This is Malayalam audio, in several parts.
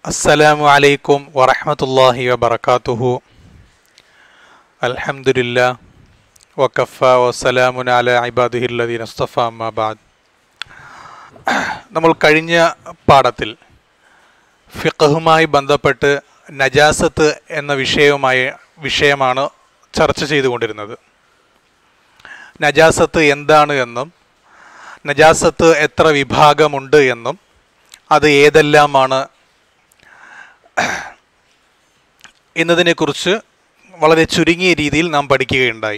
السلام عليكم ورحمة الله وبركاته الحمد لله وكفى وسلام على عباده الذين اصطفى أما بعد നമ്മൾ കഴിഞ്ഞ പാഠത്തിൽ ഫിഖഹുമായി ബന്ധപ്പെട്ട് നജാസത്ത് എന്ന വിഷയവുമായി വിഷയമാണ് ചർച്ച ചെയ്തുകൊണ്ടിരുന്നത് നജാസത്ത് എന്താണ് എന്നും നജാസത്ത് എത്ര വിഭാഗമുണ്ട് എന്നും അത് ഏതെല്ലാമാണ് എന്നതിനെക്കുറിച്ച് വളരെ ചുരുങ്ങിയ രീതിയിൽ നാം പഠിക്കുകയുണ്ടായി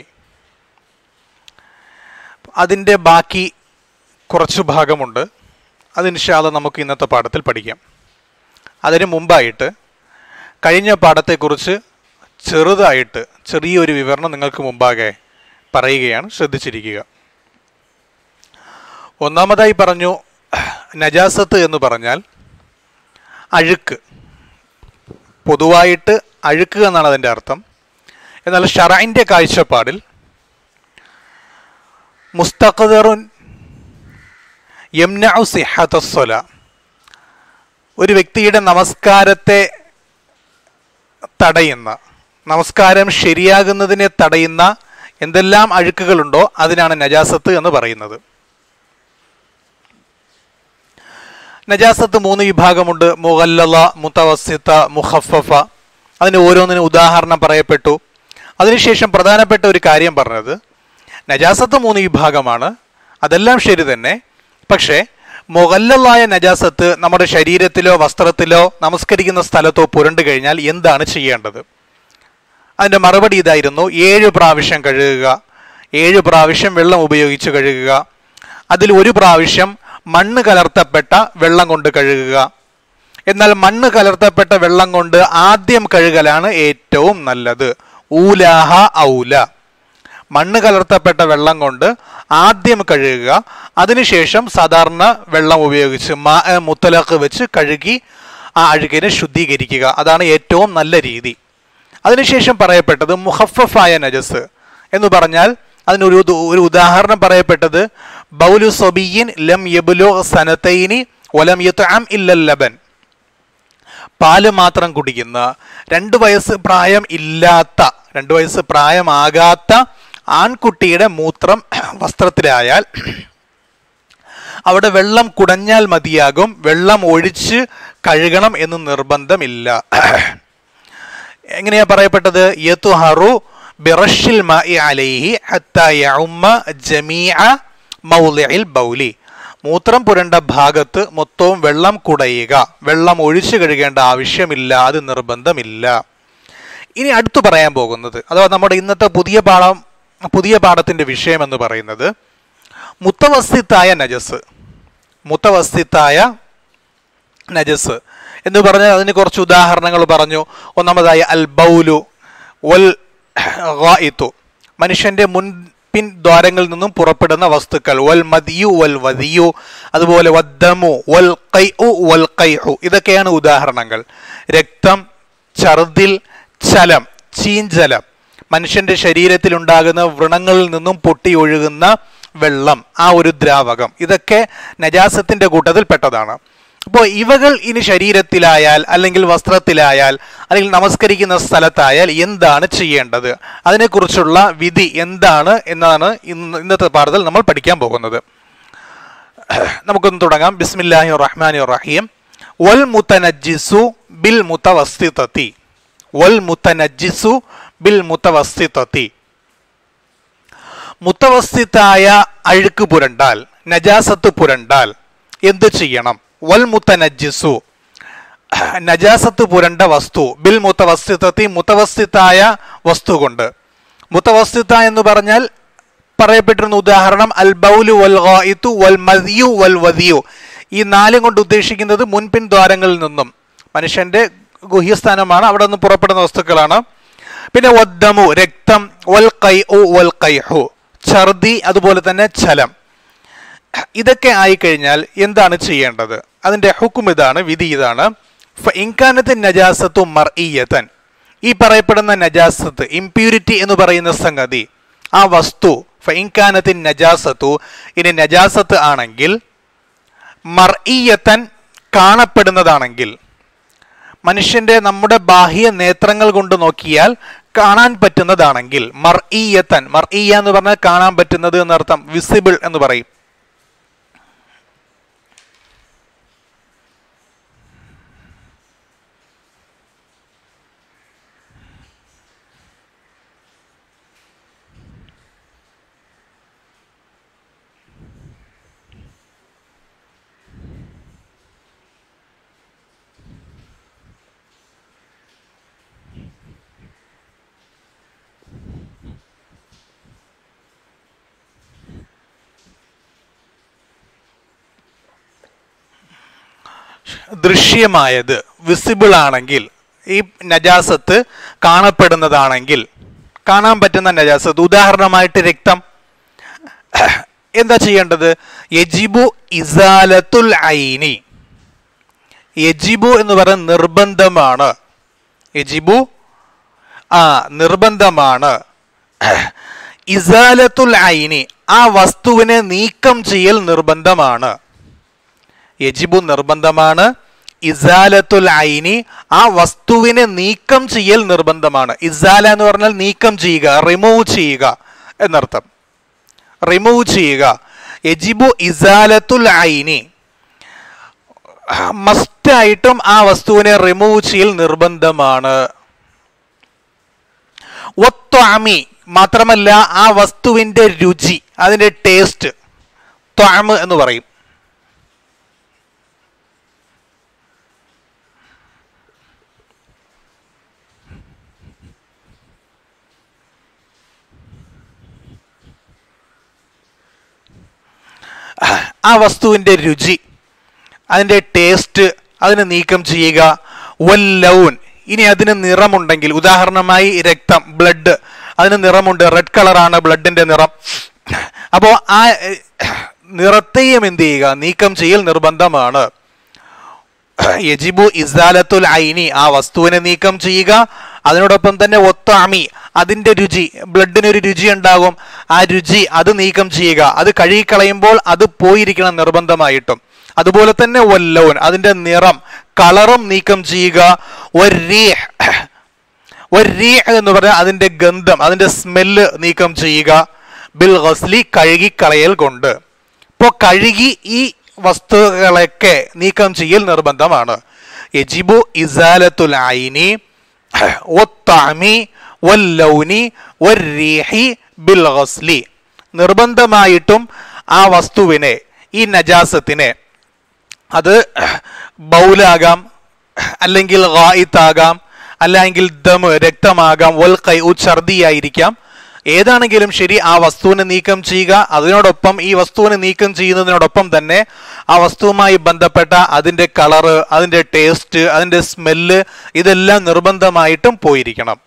അതിൻ്റെ ബാക്കി കുറച്ച് ഭാഗമുണ്ട് അത് ഇൻഷാല്ല നമുക്ക് ഇന്നത്തെ പാഠത്തിൽ പഠിക്കാം അതിന് മുമ്പായിട്ട് കഴിഞ്ഞ പാഠത്തെക്കുറിച്ച് ചെറുതായിട്ട് ചെറിയൊരു വിവരണം നിങ്ങൾക്ക് മുമ്പാകെ പറയുകയാണ് ശ്രദ്ധിച്ചിരിക്കുക ഒന്നാമതായി പറഞ്ഞു നജാസത്ത് എന്ന് പറഞ്ഞാൽ അഴുക്ക് പൊതുവായിട്ട് അഴുക്ക് എന്നാണ് അതിൻ്റെ അർത്ഥം എന്നാൽ ഷറൈൻ്റെ കാഴ്ചപ്പാടിൽ മുസ്തഖദറുൻ യംനഉ സിഹത്തസ്വല ഒരു വ്യക്തിയുടെ നമസ്കാരത്തെ തടയുന്ന നമസ്കാരം ശരിയാകുന്നതിനെ തടയുന്ന എന്തെല്ലാം അഴുക്കുകളുണ്ടോ അതിനാണ് നജാസത്ത് എന്ന് പറയുന്നത് നജാസത്ത് മൂന്ന് വിഭാഗമുണ്ട് മുഗല്ലല മുത്തവസിത്ത മുഖഫഫ അതിന് ഓരോന്നിനും ഉദാഹരണം പറയപ്പെട്ടു അതിനുശേഷം പ്രധാനപ്പെട്ട ഒരു കാര്യം പറഞ്ഞത് നജാസത്ത് മൂന്ന് വിഭാഗമാണ് അതെല്ലാം ശരി തന്നെ പക്ഷേ മുഗല്ലലായ നജാസത്ത് നമ്മുടെ ശരീരത്തിലോ വസ്ത്രത്തിലോ നമസ്കരിക്കുന്ന സ്ഥലത്തോ പുരണ്ടു കഴിഞ്ഞാൽ എന്താണ് ചെയ്യേണ്ടത് അതിൻ്റെ മറുപടി ഇതായിരുന്നു ഏഴ് പ്രാവശ്യം കഴുകുക ഏഴ് പ്രാവശ്യം വെള്ളം ഉപയോഗിച്ച് കഴുകുക അതിൽ ഒരു പ്രാവശ്യം മണ്ണ് കലർത്തപ്പെട്ട വെള്ളം കൊണ്ട് കഴുകുക എന്നാൽ മണ്ണ് കലർത്തപ്പെട്ട വെള്ളം കൊണ്ട് ആദ്യം കഴുകലാണ് ഏറ്റവും നല്ലത് ഊലാഹ ഔല മണ്ണ് കലർത്തപ്പെട്ട വെള്ളം കൊണ്ട് ആദ്യം കഴുകുക അതിനുശേഷം സാധാരണ വെള്ളം ഉപയോഗിച്ച് മാ മുത്തലക്ക് വെച്ച് കഴുകി ആ അഴുകിനെ ശുദ്ധീകരിക്കുക അതാണ് ഏറ്റവും നല്ല രീതി അതിനുശേഷം പറയപ്പെട്ടത് മുഹഫഫായ നജസ് എന്ന് പറഞ്ഞാൽ അതിനൊരു ഉദ- ഒരു ഉദാഹരണം പറയപ്പെട്ടത് ബൗലു സൊബിയിൻ ലം യബുലോ സനത്തൈനി ഒലം യത്അം ഇല്ലൽ ലബൻ പാല് മാത്രം കുടിക്കുന്ന രണ്ട് വയസ്സ് പ്രായം ഇല്ലാത്ത രണ്ട് വയസ്സ് പ്രായമാകാത്ത ആൺകുട്ടിയുടെ മൂത്രം വസ്ത്രത്തിലായാൽ അവിടെ വെള്ളം കുടഞ്ഞാൽ മതിയാകും വെള്ളം ഒഴിച്ച് കഴുകണം എന്ന് നിർബന്ധമില്ല എങ്ങനെയാ പറയപ്പെട്ടത് യതുഹറു ബിറഷിൽ മാഇ അലൈഹി ഹത്താ യഉമ്മ ജമീഅ മൗളിഇൽ ബൗലി മൂത്രം പുരണ്ട ഭാഗത്ത് മൊത്തവും വെള്ളം കുടയുക വെള്ളം ഒഴിച്ചു കഴുകേണ്ട ആവശ്യമില്ല അത് നിർബന്ധമില്ല ഇനി അടുത്തു പറയാൻ പോകുന്നത് അഥവാ നമ്മുടെ ഇന്നത്തെ പുതിയ പാഠം പുതിയ പാഠത്തിന്റെ വിഷയം എന്ന് പറയുന്നത് മുത്തവസ്തിത്തായ നജസ് മുത്തവസ്തിത്തായ നജസ് എന്ന് പറഞ്ഞാൽ അതിന് കുറച്ച് ഉദാഹരണങ്ങൾ പറഞ്ഞു ഒന്നാമതായി അൽ ബൗലു വൽ ഗായിത്തു മനുഷ്യന്റെ മുൻപിൻ ദ്വാരങ്ങളിൽ നിന്നും പുറപ്പെടുന്ന വസ്തുക്കൾ വൽ മദിയു വൽ വദിയു അതുപോലെ വദ്ദമു വൽ കൈഉ വൽ കൈഹു ഇതൊക്കെയാണ് ഉദാഹരണങ്ങൾ രക്തം ഛർദിൽ ചലം ചീഞ്ചലം മനുഷ്യന്റെ ശരീരത്തിൽ ഉണ്ടാകുന്ന വ്രണങ്ങളിൽ നിന്നും പൊട്ടി ഒഴുകുന്ന വെള്ളം ആ ഒരു ദ്രാവകം ഇതൊക്കെ നജാസത്തിന്റെ കൂട്ടത്തിൽ പെട്ടതാണ് അപ്പോൾ ഇവകൾ ഇനി ശരീരത്തിലായാൽ അല്ലെങ്കിൽ വസ്ത്രത്തിലായാൽ അല്ലെങ്കിൽ നമസ്കരിക്കുന്ന സ്ഥലത്തായാൽ എന്താണ് ചെയ്യേണ്ടത് അതിനെക്കുറിച്ചുള്ള വിധി എന്താണ് എന്നാണ് ഇന്ന് ഇന്നത്തെ പാഠത്തിൽ നമ്മൾ പഠിക്കാൻ പോകുന്നത് നമുക്കൊന്ന് തുടങ്ങാം ബിസ്മില്ലാഹി റഹ്മാനി റഹീം വൽ മുത്തനജിസു ബിൽ മുത്തവസ്തിതത്തി വൽ മുത്തനജിസു ബിൽ മുത്തവസ്തിതത്തി മുത്തവസ്തിത്തായ അഴുക്ക് പുരണ്ടാൽ നജാസത്ത് പുരണ്ടാൽ എന്ത് ചെയ്യണം വൽ മുത്തനജിസു നജാസത്ത് പുരണ്ട വസ്തു ബിൽ മുത്തവസ്തിത്തത്തി മുത്തവസ്തിത്തായ വസ്തു കൊണ്ട് മുത്തവസ്തിത്ത എന്ന് പറഞ്ഞാൽ പറയപ്പെട്ടിരുന്ന ഉദാഹരണം അൽ ബൗലു വൽ ഗായിത്തു വൽ മദിയു വൽ വദിയു ഈ നാലും കൊണ്ട് ഉദ്ദേശിക്കുന്നത് മുൻപിൻ ദ്വാരങ്ങളിൽ നിന്നും മനുഷ്യന്റെ ഗുഹ്യസ്ഥാനമാണ് അവിടെ നിന്ന് പുറപ്പെടുന്ന വസ്തുക്കളാണ് പിന്നെ വദ്ദമു രക്തം വൽ കൈ വൽ കൈഹു ഛർദി അതുപോലെ തന്നെ ഛലം ഇതൊക്കെ ആയിക്കഴിഞ്ഞാൽ എന്താണ് ചെയ്യേണ്ടത് അതിന്റെ ഹുക്കും ഇതാണ് വിധി ഇതാണ് ഇൻകാനത്ത് നജാസത്തു മർഇയത്തൻ ഈ പറയപ്പെടുന്ന നജാസത്ത് ഇംപ്യൂരിറ്റി എന്ന് പറയുന്ന സംഗതി ആ വസ്തു ഫൈൻകാനത്തിൻ നജാസത്തു ഇനി നജാസത്ത് ആണെങ്കിൽ മർഇയത്തൻ കാണപ്പെടുന്നതാണെങ്കിൽ മനുഷ്യന്റെ നമ്മുടെ ബാഹ്യ നേത്രങ്ങൾ കൊണ്ട് നോക്കിയാൽ കാണാൻ പറ്റുന്നതാണെങ്കിൽ മർ ഈയത്തൻ മർ ഈയ എന്ന് പറഞ്ഞാൽ കാണാൻ പറ്റുന്നത് എന്നർത്ഥം വിസിബിൾ എന്ന് പറയും ദൃശ്യമായത് വിസിബിൾ ആണെങ്കിൽ ഈ നജാസത്ത് കാണപ്പെടുന്നതാണെങ്കിൽ കാണാൻ പറ്റുന്ന നജാസത്ത് ഉദാഹരണമായിട്ട് രക്തം എന്താ ചെയ്യേണ്ടത് യജിബു ഇസാലത്തുൽ ഐനി യജിബു എന്ന് പറയുന്നത് നിർബന്ധമാണ് യജിബു ആ നിർബന്ധമാണ് ഇസാലത്തുൽ ഐനി ആ വസ്തുവിനെ നീക്കം ചെയ്യൽ നിർബന്ധമാണ് യജിബു നിർബന്ധമാണ് ഇസാലത്തുൽ ഐനി ആ വസ്തുവിനെ നീക്കം ചെയ്യൽ നിർബന്ധമാണ് ഇസാല എന്ന് പറഞ്ഞാൽ നീക്കം ചെയ്യുക റിമൂവ് ചെയ്യുക എന്നർത്ഥം റിമൂവ് ചെയ്യുക യജിബു ഇസാലത്തുൽ ഐനി മസ്റ്റായിട്ടും ആ വസ്തുവിനെ റിമൂവ് ചെയ്യൽ നിർബന്ധമാണ് ഒത്വാമി മാത്രമല്ല ആ വസ്തുവിന്റെ രുചി അതിന്റെ ടേസ്റ്റ് ത്വാമ് എന്ന് പറയും ആ വസ്തുവിന്റെ രുചി അതിന്റെ ടേസ്റ്റ് അതിന് നീക്കം ചെയ്യുക വല്ലൗൻ ഇനി അതിന് നിറമുണ്ടെങ്കിൽ ഉദാഹരണമായി രക്തം ബ്ലഡ് അതിന് നിറമുണ്ട് റെഡ് കളറാണ് ബ്ലഡിന്റെ നിറം അപ്പോൾ ആ എഹ്, നിറത്തെയും എന്ത് ചെയ്യുക നീക്കം ചെയ്യൽ നിർബന്ധമാണ് യജിബു ഇസാലത്തുൽ ഐനി ആ വസ്തുവിനെ നീക്കം ചെയ്യുക അതിനോടൊപ്പം തന്നെ ഒത്താമി അതിന്റെ രുചി ബ്ലഡിനൊരു രുചി ഉണ്ടാകും ആ രുചി അത് നീക്കം ചെയ്യുക അത് കഴുകിക്കളയുമ്പോൾ അത് പോയിരിക്കണം നിർബന്ധമായിട്ടും അതുപോലെ തന്നെ വല്ലവൻ അതിന്റെ നിറം കളറും നീക്കം ചെയ്യുക ഒരീഹ് ഒരീഹ് എന്ന് പറഞ്ഞാൽ അതിന്റെ ഗന്ധം അതിന്റെ സ്മെല്ല് നീക്കം ചെയ്യുക ബിൽ ഗസ്ലി കഴുകിക്കളയൽ കൊണ്ട് ഇപ്പോൾ കഴുകി ഈ വസ്തുക്കളൊക്കെ നീക്കം ചെയ്യൽ നിർബന്ധമാണ് യജിബു ഇസാലത്തുൽ ഐനി ഒത്താമി വല്ലൗനി വരീഹി ബിൽ ഗസ്ലി നിർബന്ധമായിട്ടും ആ വസ്തുവിനെ ഈ നജാസത്തിനെ അത് ബൗലാകാം അല്ലെങ്കിൽ ഗായിത്താകാം അല്ലെങ്കിൽ ദമ് രക്തമാകാം വൽ കൈ ഛർദിയായിരിക്കാം ഏതാണെങ്കിലും ശരി ആ വസ്തുവിനെ നീക്കം ചെയ്യുക അതിനോടൊപ്പം ഈ വസ്തുവിനെ നീക്കം ചെയ്യുന്നതിനോടൊപ്പം തന്നെ ആ വസ്തുവുമായി ബന്ധപ്പെട്ട അതിന്റെ കളറ് അതിന്റെ ടേസ്റ്റ് അതിന്റെ സ്മെല്ല് ഇതെല്ലാം നിർബന്ധമായിട്ടും പോയിരിക്കണം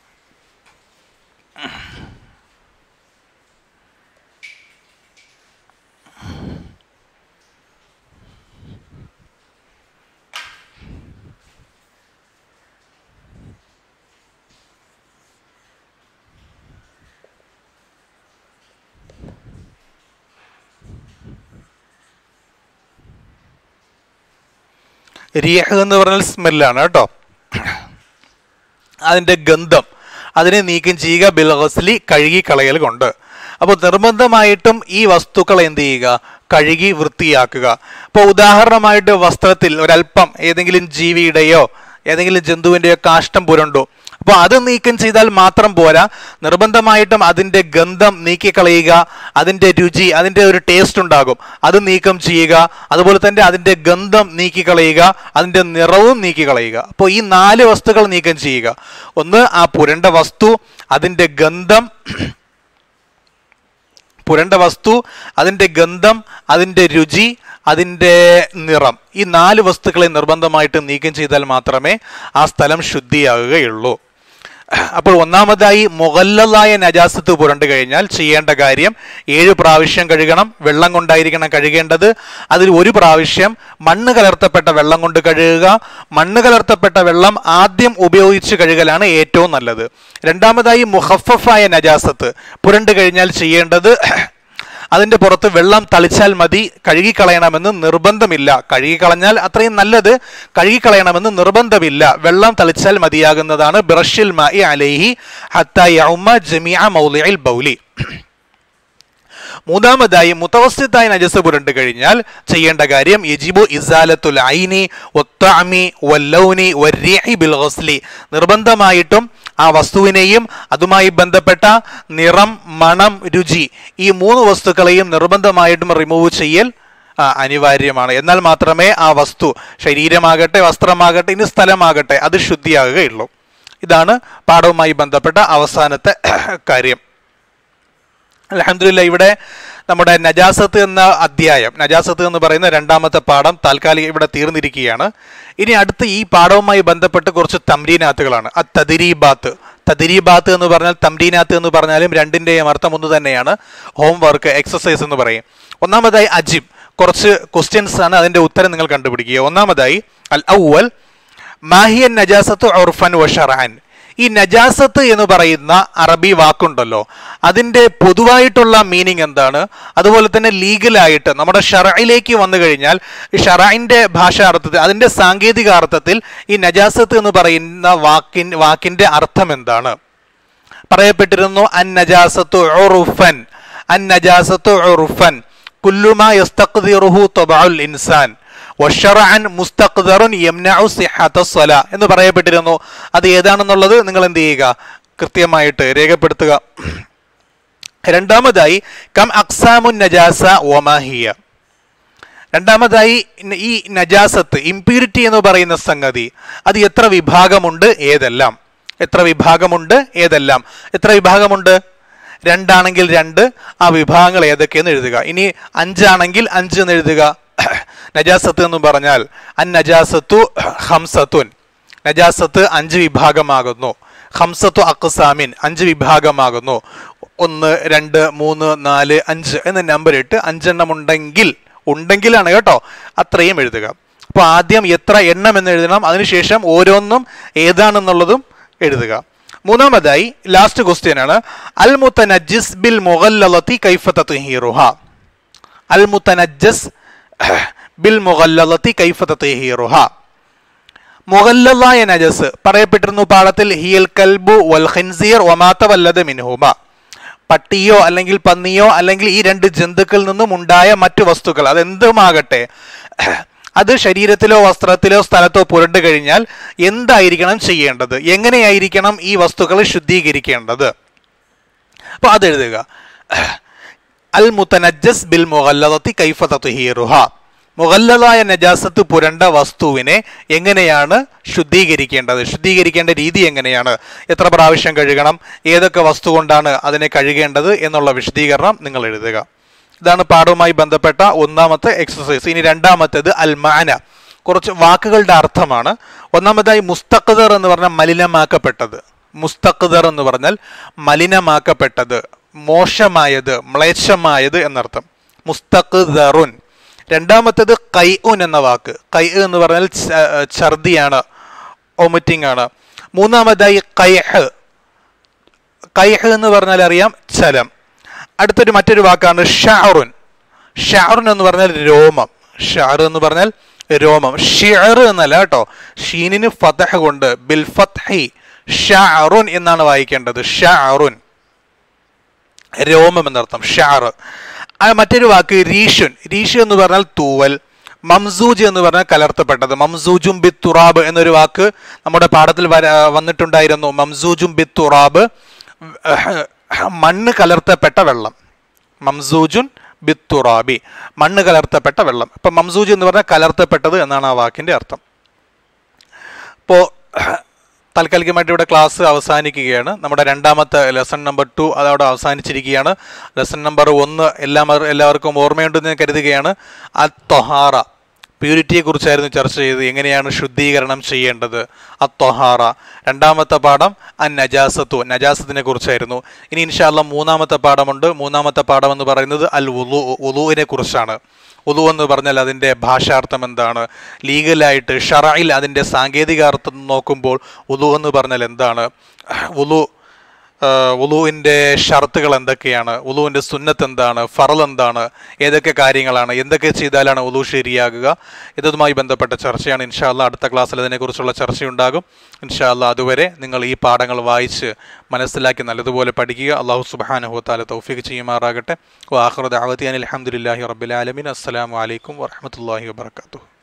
റിയഹ് എന്ന് പറഞ്ഞാൽ സ്മെല്ലാണ് കേട്ടോ അതിന്റെ ഗന്ധം അതിനെ നീക്കം ചെയ്യുക ബിൽഹസ്ലി കഴുകി കളയൽ കൊണ്ട് അപ്പോൾ നിർബന്ധമായിട്ടും ഈ വസ്തുക്കൾ എന്ത് ചെയ്യുക കഴുകി വൃത്തിയാക്കുക അപ്പോൾ ഉദാഹരണമായിട്ട് വസ്ത്രത്തിൽ ഒരല്പം ഏതെങ്കിലും ജീവിയുടെയോ ഏതെങ്കിലും ജന്തുവിൻ്റെയോ കാഷ്ടം പുരണ്ടു അപ്പോൾ അത് നീക്കം ചെയ്താൽ മാത്രം പോരാ നിർബന്ധമായിട്ടും അതിൻ്റെ ഗന്ധം നീക്കിക്കളയുക അതിൻ്റെ രുചി അതിൻ്റെ ഒരു ടേസ്റ്റ് ഉണ്ടാകും അത് നീക്കം ചെയ്യുക അതുപോലെ തന്നെ അതിൻ്റെ ഗന്ധം നീക്കിക്കളയുക അതിൻ്റെ നിറവും നീക്കിക്കളയുക അപ്പോൾ ഈ നാല് വസ്തുക്കൾ നീക്കം ചെയ്യുക ഒന്ന് ആ പുരണ്ട വസ്തു അതിൻ്റെ ഗന്ധം പുരണ്ട വസ്തു അതിൻ്റെ ഗന്ധം അതിൻ്റെ രുചി അതിൻ്റെ നിറം ഈ നാല് വസ്തുക്കളെ നിർബന്ധമായിട്ട് നീക്കം ചെയ്താൽ മാത്രമേ ആ സ്ഥലം ശുദ്ധിയാകുകയുള്ളൂ അപ്പോൾ ഒന്നാമതായി മുഗല്ലതായ നജാസത്ത് പുരണ്ടു കഴിഞ്ഞാൽ ചെയ്യേണ്ട കാര്യം ഏഴ് പ്രാവശ്യം കഴുകണം വെള്ളം കൊണ്ടായിരിക്കണം കഴുകേണ്ടത് അതിൽ ഒരു പ്രാവശ്യം മണ്ണ് കലർത്തപ്പെട്ട വെള്ളം കൊണ്ട് കഴുകുക മണ്ണ് കലർത്തപ്പെട്ട വെള്ളം ആദ്യം ഉപയോഗിച്ച് കഴുകലാണ് ഏറ്റവും നല്ലത് രണ്ടാമതായി മുഹഫഫായ നജാസത്ത് പുരണ്ടു കഴിഞ്ഞാൽ ചെയ്യേണ്ടത് അതിന്റെ പുറത്ത് വെള്ളം തളിച്ചാൽ മതി കഴുകിക്കളയണമെന്ന് നിർബന്ധമില്ല കഴുകിക്കളഞ്ഞാൽ അത്രയും നല്ലത് കഴുകിക്കളയണമെന്ന് നിർബന്ധമില്ല വെള്ളം തളിച്ചാൽ മതിയാകുന്നതാണ് ബ്രഷിൽ മായി അലൈഹി ഹത്ത യൗമ ജമിഅ മൗലിഇൽ ബൗലി മൂന്നാമതായി മുത്തവസ്യത്തായ നജസ് പുരണ്ടു കഴിഞ്ഞാൽ ചെയ്യേണ്ട കാര്യം യജിബു ഇസാലത്തുൽ ഐനി വത്തഅമി വല്ലൗനി വരീഹി ബിൽ ഗസ്ലി നിർബന്ധമായിട്ടും ആ വസ്തുവിനെയും അതുമായി ബന്ധപ്പെട്ട നിറം മണം രുചി ഈ മൂന്ന് വസ്തുക്കളെയും നിർബന്ധമായിട്ടും റിമൂവ് ചെയ്യൽ ആ, അനിവാര്യമാണ് എന്നാൽ മാത്രമേ ആ വസ്തു ശരീരമാകട്ടെ വസ്ത്രമാകട്ടെ ഇനി സ്ഥലമാകട്ടെ അത് ശുദ്ധിയാകുകയുള്ളൂ ഇതാണ് പാഠവുമായി ബന്ധപ്പെട്ട അവസാനത്തെ കാര്യം അലഹമില്ല ഇവിടെ നമ്മുടെ നജാസത്ത് എന്ന അധ്യായം നജാസത്ത് എന്ന് പറയുന്ന രണ്ടാമത്തെ പാഠം താൽക്കാലിക ഇവിടെ തീർന്നിരിക്കുകയാണ് ഇനി അടുത്ത് ഈ പാഠവുമായി ബന്ധപ്പെട്ട് കുറച്ച് തമ്രീനാത്തുകളാണ് ആ തദിരീബാത്ത് തദിരീബാത്ത് എന്ന് പറഞ്ഞാൽ തമ്രീനാത്ത് എന്ന് പറഞ്ഞാലും രണ്ടിൻ്റെയും അർത്ഥം ഒന്ന് തന്നെയാണ് ഹോംവർക്ക് എക്സസൈസ് എന്ന് പറയും ഒന്നാമതായി അജിബ് കുറച്ച് ക്വസ്റ്റ്യൻസ് ആണ് അതിന്റെ ഉത്തരം നിങ്ങൾ കണ്ടുപിടിക്കുക ഒന്നാമതായി അൽ ഔവൽ മാഹിയൻ നജാസത്ത് ഉർഫൻ വഷറാൻ ഈ നജാസത്ത് എന്ന് പറയുന്ന അറബി വാക്കുണ്ടല്ലോ അതിന്റെ പൊതുവായിട്ടുള്ള മീനിങ് എന്താണ് അതുപോലെ തന്നെ ലീഗലായിട്ട് നമ്മുടെ ഷറയിലേക്ക് വന്നു കഴിഞ്ഞാൽ ഈ ഷറൈന്റെ ഭാഷാർത്ഥത്തിൽ അതിന്റെ സാങ്കേതിക അർത്ഥത്തിൽ ഈ നജാസത്ത് എന്ന് പറയുന്ന വാക്കിൻ വാക്കിന്റെ അർത്ഥം എന്താണ് പറയപ്പെട്ടിരുന്നു അൻ നജാസത്തു ഉറുഫൻ അൻ നജാസത്തു ഉറുഫൻ കുല്ലുമാ യസ്തഖ്ദിറുഹു തബഉൽ ഇൻസാൻ വഷറഅൻ മുസ്തഖ്ദറുൻ യംനഉ സിഹത സ്വല എന്ന് പറയപ്പെട്ടിരുന്നു അത് ഏതാണെന്നുള്ളത് നിങ്ങൾ എന്ത് ചെയ്യുക കൃത്യമായിട്ട് രേഖപ്പെടുത്തുക രണ്ടാമതായി കം അക്സാമുൻ നജാസ ഒമാഹിയ രണ്ടാമതായി ന- ഈ നജാസത്ത് ഇംപ്യൂരിറ്റി എന്ന് പറയുന്ന സംഗതി അത് എത്ര വിഭാഗമുണ്ട് ഏതെല്ലാം എത്ര വിഭാഗമുണ്ട് ഏതെല്ലാം എത്ര വിഭാഗമുണ്ട് രണ്ടാണെങ്കിൽ രണ്ട് ആ വിഭാഗങ്ങൾ ഏതൊക്കെയെന്ന് എഴുതുക ഇനി അഞ്ചാണെങ്കിൽ അഞ്ച് എന്ന് എഴുതുക നജാസത്ത് എന്ന് പറഞ്ഞാൽ അൻ നജാസത്തു ഹംസത്തുൻ നജാസത്ത് അഞ്ച് വിഭാഗമാകുന്നു ഹംസത്തു അക്സാമിൻ അഞ്ച് വിഭാഗമാകുന്നു ഒന്ന് രണ്ട് മൂന്ന് നാല് അഞ്ച് എന്ന നമ്പർ ഇട്ട് അഞ്ചെണ്ണം ഉണ്ടെങ്കിൽ ഉണ്ടെങ്കിലാണ് കേട്ടോ അത്രയും എഴുതുക അപ്പോൾ ആദ്യം എത്ര എണ്ണം എന്ന് എഴുതണം അതിനുശേഷം ഓരോന്നും ഏതാണെന്നുള്ളതും എഴുതുക മൂന്നാമതായി ലാസ്റ്റ് ക്വസ്റ്റ്യൻ ആണ് അൽ മുത്തനജിസ് ബിൽ മുഗല്ലത്തി കൈഫ തത്ഹീറുഹ അൽ മുത്തനജസ് ബിൽ മുഗല്ലത്തി കൈഫ തത്ഹീറുഹ മുഗല്ലലായ നജസ് പറയപ്പെട്ടിരുന്നു പാഠത്തിൽ ഹിയൽ കൽബു വൽ ഖിൻസീർ വമാത്ത വല്ലത് മിൻഹുമ പട്ടിയോ അല്ലെങ്കിൽ പന്നിയോ അല്ലെങ്കിൽ ഈ രണ്ട് ജന്തുക്കളിൽ നിന്നും ഉണ്ടായ മറ്റു വസ്തുക്കൾ അതെന്തുമാകട്ടെ അത് ശരീരത്തിലോ വസ്ത്രത്തിലോ സ്ഥലത്തോ പുരണ്ടു കഴിഞ്ഞാൽ എന്തായിരിക്കണം ചെയ്യേണ്ടത് എങ്ങനെയായിരിക്കണം ഈ വസ്തുക്കൾ ശുദ്ധീകരിക്കേണ്ടത് അപ്പോൾ അതെഴുതുക അൽ മുത്തനജസ് ബിൽ മുഗല്ലത്തി കൈഫ തത്ഹീറുഹ മുഗല്ലതായ നജാസത്ത് പുരണ്ട വസ്തുവിനെ എങ്ങനെയാണ് ശുദ്ധീകരിക്കേണ്ടത് ശുദ്ധീകരിക്കേണ്ട രീതി എങ്ങനെയാണ് എത്ര പ്രാവശ്യം കഴുകണം ഏതൊക്കെ വസ്തു കൊണ്ടാണ് അതിനെ കഴുകേണ്ടത് എന്നുള്ള വിശദീകരണം നിങ്ങൾ എഴുതുക ഇതാണ് പാഠവുമായി ബന്ധപ്പെട്ട ഒന്നാമത്തെ എക്സസൈസ് ഇനി രണ്ടാമത്തേത് അൽമാന കുറച്ച് വാക്കുകളുടെ അർത്ഥമാണ് ഒന്നാമതായി മുസ്തഖദർ എന്ന് പറഞ്ഞാൽ മലിനമാക്കപ്പെട്ടത് മുസ്തഖദർ എന്ന് പറഞ്ഞാൽ മലിനമാക്കപ്പെട്ടത് മോശമായത് മ്ലേച്ഛമായത് എന്നർത്ഥം മുസ്തഖദറുൻ രണ്ടാമത്തേത് കൈ ഉൻ എന്ന വാക്ക് കൈ എന്ന് പറഞ്ഞാൽ ച- ഛർദിയാണ് ഒമിറ്റിംഗ് ആണ് മൂന്നാമതായി കൈഹ് കൈഹ് എന്ന് പറഞ്ഞാൽ അറിയാം ചലം അടുത്തൊരു മറ്റൊരു വാക്കാണ് ഷാറുൻ ഷാറുൻ എന്ന് പറഞ്ഞാൽ രോമം ഷാർ എന്ന് പറഞ്ഞാൽ രോമം ഷിയർ എന്നല്ല കേട്ടോ ഷീനിന് ഫതഹ് കൊണ്ട് ബിൽ ഫത്ഹി ഷാറുൻ എന്നാണ് വായിക്കേണ്ടത് ഷാറുൻ രോമം എന്നർത്ഥം ഷാർ ആ മറ്റൊരു വാക്ക് രീഷുൻ രീഷു എന്ന് പറഞ്ഞാൽ തൂവൽ മംസൂജ് എന്ന് പറഞ്ഞാൽ കലർത്തപ്പെട്ടത് മംസൂജും ബി തുറാബ് എന്നൊരു വാക്ക് നമ്മുടെ പാഠത്തിൽ വര- വന്നിട്ടുണ്ടായിരുന്നു മംസൂജും ബി തുറാബ് മണ്ണ് കലർത്തപ്പെട്ട വെള്ളം മംസൂജുൻ ബി തുറാബി മണ്ണ് കലർത്തപ്പെട്ട വെള്ളം ഇപ്പൊ മംസൂജ് എന്ന് പറഞ്ഞാൽ കലർത്തപ്പെട്ടത് എന്നാണ് ആ വാക്കിന്റെ അർത്ഥം ഇപ്പോൾ താൽക്കാലികമായിട്ട് ഇവിടെ ക്ലാസ് അവസാനിക്കുകയാണ് നമ്മുടെ രണ്ടാമത്തെ ലെസൺ നമ്പർ ടു അതവിടെ അവസാനിച്ചിരിക്കുകയാണ് ലെസൺ നമ്പർ ഒന്ന് എല്ലാം എല്ലാവർക്കും ഓർമ്മയുണ്ടെന്ന് ഞാൻ കരുതുകയാണ് അ തൊഹാറ പ്യൂരിറ്റിയെ കുറിച്ചായിരുന്നു ചർച്ച ചെയ്തത് എങ്ങനെയാണ് ശുദ്ധീകരണം ചെയ്യേണ്ടത് അ തൊഹാറ രണ്ടാമത്തെ പാഠം അൻ നജാസത്തു നജാസത്തിനെ കുറിച്ചായിരുന്നു ഇനി ഇൻഷാല്ല മൂന്നാമത്തെ പാഠമുണ്ട് മൂന്നാമത്തെ പാഠം എന്ന് പറയുന്നത് അൽ ഉലു ഉലുവിനെ കുറിച്ചാണ് ഉലു എന്ന് പറഞ്ഞാൽ അതിൻ്റെ ഭാഷാർത്ഥം എന്താണ് ലീഗലായിട്ട് ഷറയിൽ അതിൻ്റെ സാങ്കേതിക അർത്ഥം നോക്കുമ്പോൾ ഉലു എന്ന് പറഞ്ഞാൽ എന്താണ് ഉലു ഉലുവിൻ്റെ ഷർത്തുകൾ എന്തൊക്കെയാണ് ഉലുവിൻ്റെ സുന്നത്ത് എന്താണ് ഫറൽ എന്താണ് ഏതൊക്കെ കാര്യങ്ങളാണ് എന്തൊക്കെ ചെയ്താലാണ് ഉലു ശരിയാകുക ഇതുമായി ബന്ധപ്പെട്ട ചർച്ചയാണ് ഇൻഷാല്ല അടുത്ത ക്ലാസ്സിൽ ഇതിനെക്കുറിച്ചുള്ള ചർച്ചയുണ്ടാകും ഇൻഷാല്ല അതുവരെ നിങ്ങൾ ഈ പാഠങ്ങൾ വായിച്ച് മനസ്സിലാക്കി നല്ലതുപോലെ പഠിക്കുക അള്ളാഹു സുബാനഹു താല തൗഫീഖ് ചെയ്യുമാറാകട്ടെ വാഹൃദ് അവത്തി അനിൽ അലഹമുല്ലാഹി റബ്ബുലാലമീൻ അസ്സലാമു അലൈക്കും വറഹമത്തല്ലാഹി വാബർക്കാത്തു